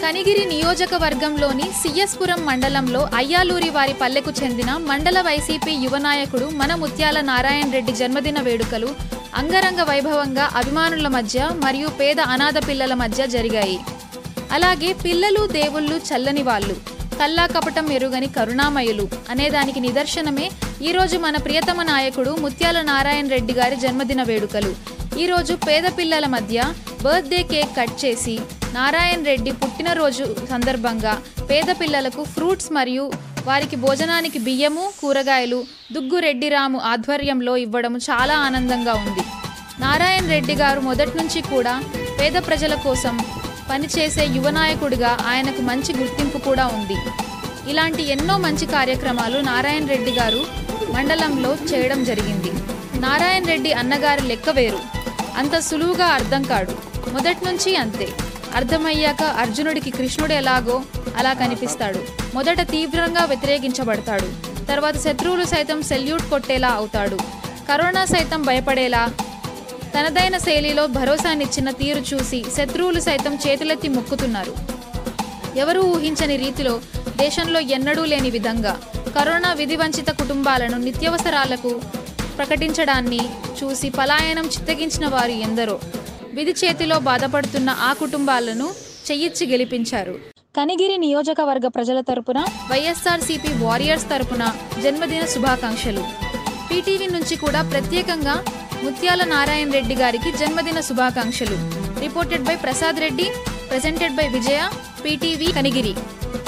కనిగిరి నియోజకవర్గంలోని సిఎస్పురం మండలంలో అయ్యాలూరి వారి పల్లెకు చెందిన మండల వైసీపీ యువ నాయకుడు మన ముత్యాల నారాయణ రెడ్డి జన్మదిన వేడుకలు అంగరంగ వైభవంగా అభిమానుల మధ్య మరియు పేద అనాథ పిల్లల మధ్య జరిగాయి అలాగే పిల్లలు దేవుళ్ళు చల్లని వాళ్ళు కల్లా కపటం ఎరుగని కరుణామయులు అనేదానికి నిదర్శనమే ఈరోజు మన ప్రియతమ నాయకుడు ముత్యాల నారాయణ రెడ్డి గారి జన్మదిన వేడుకలు ఈరోజు పేద పిల్లల మధ్య బర్త్డే కేక్ కట్ చేసి నారాయణ రెడ్డి పుట్టినరోజు సందర్భంగా పేద పిల్లలకు ఫ్రూట్స్ మరియు వారికి భోజనానికి బియ్యము కూరగాయలు దుగ్గు రెడ్డిరాము ఆధ్వర్యంలో ఇవ్వడం చాలా ఆనందంగా ఉంది నారాయణ రెడ్డి గారు మొదటి నుంచి కూడా పేద ప్రజల కోసం పనిచేసే యువ నాయకుడిగా ఆయనకు మంచి గుర్తింపు కూడా ఉంది ఇలాంటి ఎన్నో మంచి కార్యక్రమాలు నారాయణ రెడ్డి గారు మండలంలో చేయడం జరిగింది నారాయణ రెడ్డి అన్నగారి లెక్క వేరు అంత సులువుగా అర్థం కాడు మొదటి నుంచి అంతే అర్థమయ్యాక అర్జునుడికి కృష్ణుడు ఎలాగో అలా కనిపిస్తాడు మొదట తీవ్రంగా వ్యతిరేకించబడతాడు తర్వాత శత్రువులు సైతం సెల్యూట్ కొట్టేలా అవుతాడు కరోనా సైతం భయపడేలా తనదైన శైలిలో భరోసానిచ్చిన తీరు చూసి శత్రువులు సైతం చేతులెత్తి మొక్కుతున్నారు ఎవరూ ఊహించని రీతిలో దేశంలో ఎన్నడూ లేని విధంగా కరోనా విధివంచిత కుటుంబాలను నిత్యవసరాలకు ప్రకటించడాన్ని చూసి పలాయనం చిత్తగించిన వారు ఎందరో విధి చేతిలో బాధపడుతున్న ఆ కుటుంబాలను చెయ్యిచ్చి గెలిపించారు కనిగిరి నియోజకవర్గ ప్రజల తరపున వైఎస్ఆర్సీపీ వారియర్స్ తరపున జన్మదిన శుభాకాంక్షలు పీటీవీ నుంచి కూడా ప్రత్యేకంగా ముత్యాల నారాయణ రెడ్డి గారికి జన్మదిన శుభాకాంక్షలు reported by Prasad Reddy presented by Vijaya PTV Kanigiri